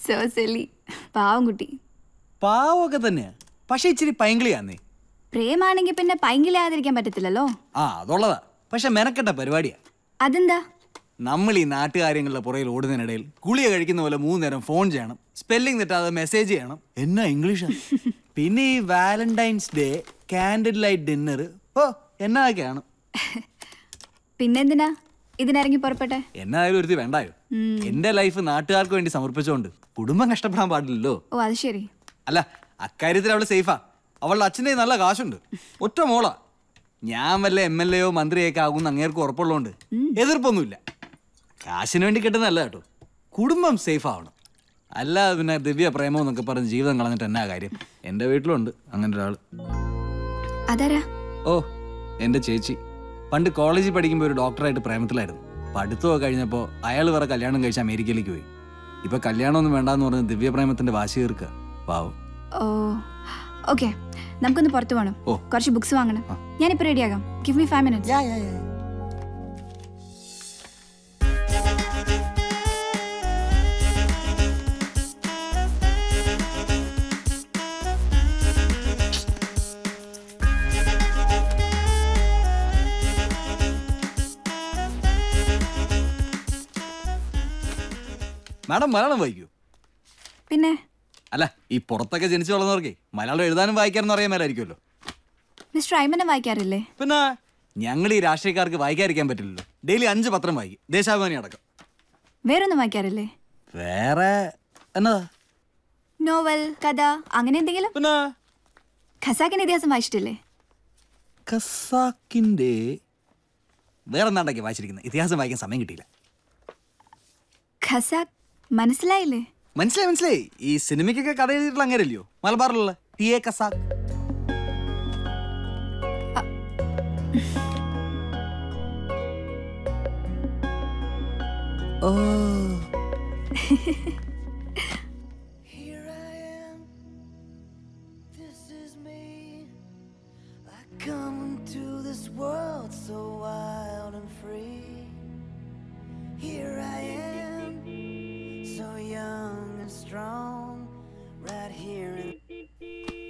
So സെല്ലി പാവം കുട്ടി പാവമൊക്കെ തന്നെയാ പക്ഷെ ഇച്ചിരി പൈങ്കിളിയാന്നേ പ്രേമാണെങ്കിൽ പിന്നെ പൈങ്കിലാതിരിക്കാൻ പറ്റത്തില്ലല്ലോ ആ അതുള്ളതാ പക്ഷെ മെനക്കെട്ട പരിപാടിയാ അതെന്താ നമ്മൾ ഈ നാട്ടുകാര്യങ്ങളുടെ പുറകിൽ ഓടുന്നതിനിടയിൽ ഗുളിക കഴിക്കുന്ന പോലെ മൂന്ന് നേരം ഫോൺ ചെയ്യണം സ്പെല്ലിംഗ് തെറ്റാതെ മെസ്സേജ് ചെയ്യണം എന്നാ ഇംഗ്ലീഷാ പിന്നെ ഈ valentine's day candle light dinner ഓ എന്നതൊക്കെയാണ് പിന്നെന്തിനാ ഇതിനിറങ്ങി പുറപ്പെട്ടെ എന്നായാലും ഒരുത്തി വേണ്ടായോ എന്റെ ലൈഫ് നാട്ടുകാർക്ക് വേണ്ടി സമർപ്പിച്ചുകൊണ്ട് കുടുംബം കഷ്ടപ്പെടാൻ പാടില്ലല്ലോ ഓ അത് ശരി അല്ല അക്കാര്യത്തിൽ അവള് സേഫാ അവളുടെ അച്ഛൻ്റെ നല്ല കാശുണ്ട് ഒറ്റ മോളാ ഞാൻ വല്ല എം എൽ എയോ മന്ത്രിയൊക്കെ ആകുന്ന അങ്ങേർക്ക് ഉറപ്പുള്ളതുകൊണ്ട് എതിർപ്പൊന്നുമില്ല കാശിന് വേണ്ടി കിട്ടുന്നതല്ല കേട്ടോ കുടുംബം സേഫ് ആവണം അല്ല പിന്നെ ദിവ്യ പ്രേമം എന്നൊക്കെ പറഞ്ഞ് ജീവിതം കളഞ്ഞിട്ട് എന്നാ കാര്യം എൻ്റെ വീട്ടിലുണ്ട് അങ്ങനെ ഒരാൾ അതാരാ ഓ എൻ്റെ ചേച്ചി പണ്ട് കോളേജിൽ പഠിക്കുമ്പോൾ ഒരു ഡോക്ടറായിട്ട് പ്രേമത്തിലായിരുന്നു പഠിത്തമൊക്കെ കഴിഞ്ഞപ്പോൾ അയാൾ വേറെ കല്യാണം കഴിച്ച് അമേരിക്കയിലേക്ക് പോയി ഇപ്പൊ കല്യാണമൊന്നും വേണ്ടാന്ന് പറഞ്ഞ് ദിവ്യ പ്രേമത്തിന്റെ വാശി തീർക്കുക പാവം ഓ ഓക്കെ നമുക്കൊന്ന് പുറത്തു പോകണം ഓ. കുറച്ച് ബുക്സ് വാങ്ങണം ഞാനിപ്പോ റെഡിയാകാം give me five minutes madam Malayalam വായിക്കൂ പിന്നെ അല്ല ഈ പുറത്തൊക്കെ ജനിച്ചു വളർന്നവർക്കേ മലയാളം എഴുതാനും വായിക്കാനും അറിയാൻ മേലായിരിക്കുമല്ലോ മിസ്റ്റർ ഐമനെ വായിക്കാറില്ലേ പിന്നെ ഞങ്ങൾ ഈ രാഷ്ട്രീയക്കാർക്ക് വായിക്കാതിരിക്കാൻ പറ്റില്ലല്ലോ ഡെയിലി അഞ്ച് പത്രം വായിക്കും ദേശാഭിമാനി അടക്കം വേറൊന്നും വായിക്കാറില്ലേ വേറെ എന്നതാ നോവൽ കഥ അങ്ങനെ എന്തെങ്കിലും പിന്നെ ഖസാക്കിന്റെ ഇതിഹാസം വായിച്ചിട്ടില്ലേ ഖസാക്കിന്റെ വേറെ എന്താണ്ടൊക്കെ വായിച്ചിരിക്കുന്നത് ഇതിഹാസം വായിക്കാൻ സമയം കിട്ടിയില്ല ഖസാക്ക് മനസ്സിലായില്ലേ മനസ്സിലായി മനസ്സിലായി ഈ സിനിമയ്ക്കൊക്കെ കഥ എഴുതിയിട്ടുള്ള അങ്ങനെയല്ലയോ മലബാറിലുള്ള ടി എ ഖസാക്ക് ഓ Come to this world so wild and free. Here I am, so young and strong, right here in.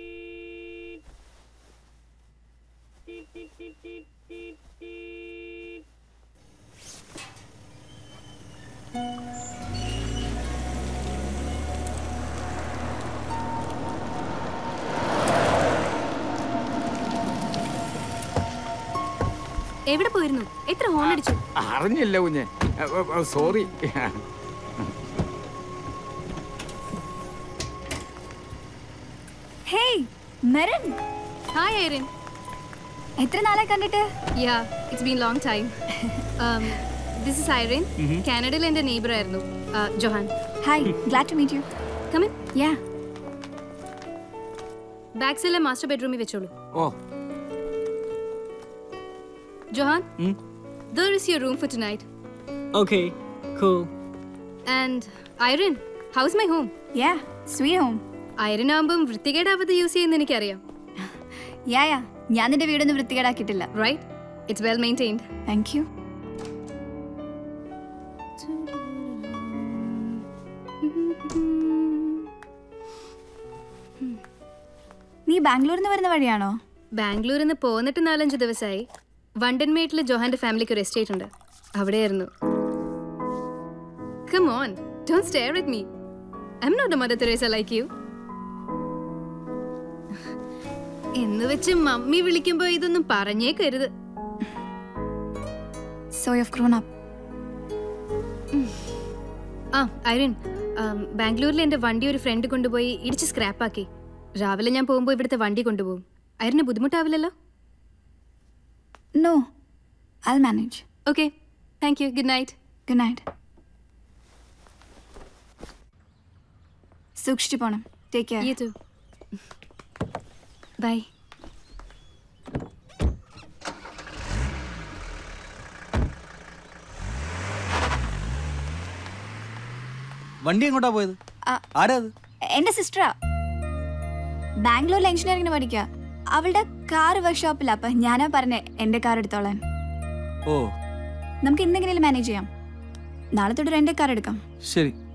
എവിടെ പോയിരുന്നു എത്ര ഹോൺ അടിച്ചു അറിഞ്ഞില്ല കുഞ്ഞെ sorry hey Meren hi Irene എത്ര നാളായി കണ്ടിട്ട് yeah it's been long time this is Irene കാനഡയിൽ എൻ്റെ നെയ്ബർ ആയിരുന്നു Uh, Johan hi glad to meet you come in yeah bags എല്ലാം മാസ്റ്റർ ബെഡ്റൂമിൽ വെച്ചോളൂ oh Johan there is your room for tonight Okay, cool. And Irene house my home yeah sweet home Irene ആകുമ്പം വൃത്തികേടാവത് use ചെയ്യുന്ന എനിക്കറിയാം yeah yeah ഞാൻ നിന്റെ വീടൊന്നും വൃത്തികേടാക്കിയിട്ടില്ല right it's well maintained thank you നീ ബാംഗ്ലൂരിൽ നിന്ന് വരുന്ന വഴിയാണോ ബാംഗ്ലൂരിൽ നിന്ന് പോന്നിട്ട് നാലഞ്ച് ദിവസമായി വണ്ടൻമേട്ടിൽ ജോഹാന്റെ ഫാമിലിക്ക് ഒരു എസ്റ്റേറ്റ് ഉണ്ട് അവിടെയായിരുന്നു come on don't stare with me I'm not a mother Teresa like you എന്ന് വെച്ച് മമ്മി വിളിക്കുമ്പോ ഇതൊന്നും പറഞ്ഞേക്കരുത് സോ യു ഗ്രോൺ അപ്പ് ആ ഐറിൻ ബാംഗ്ലൂരിൽ എൻ്റെ വണ്ടി ഒരു ഫ്രണ്ട് കൊണ്ടുപോയി ഇടിച്ച് സ്ക്രാപ്പാക്കി രാവിലെ ഞാൻ പോകുമ്പോൾ ഇവിടുത്തെ വണ്ടി കൊണ്ടുപോകും ഐറിന് ബുദ്ധിമുട്ടാവില്ലല്ലോ no I manage okay thank you good night good night സൂക്ഷിച്ചു പോണം take care you too bye വണ്ടി എങ്ങോട്ടാ പോയത് ആ. ആരാ അത് എന്റെ സിസ്റ്ററാ ബാംഗ്ലൂരിൽ എഞ്ചിനീയറിംഗിന് പഠിക്കുക അവളുടെ കാർ വർക്ക്ഷോപ്പില്ല അപ്പൊ ഞാനാ പറഞ്ഞേ എന്റെ കാർ എടുത്തോളാൻ ഓ നമുക്ക് എന്തെങ്കിലും മാനേജ് ചെയ്യാം നാളെ തൊട്ട് എന്റെ കാർ എടുക്കാം ശരി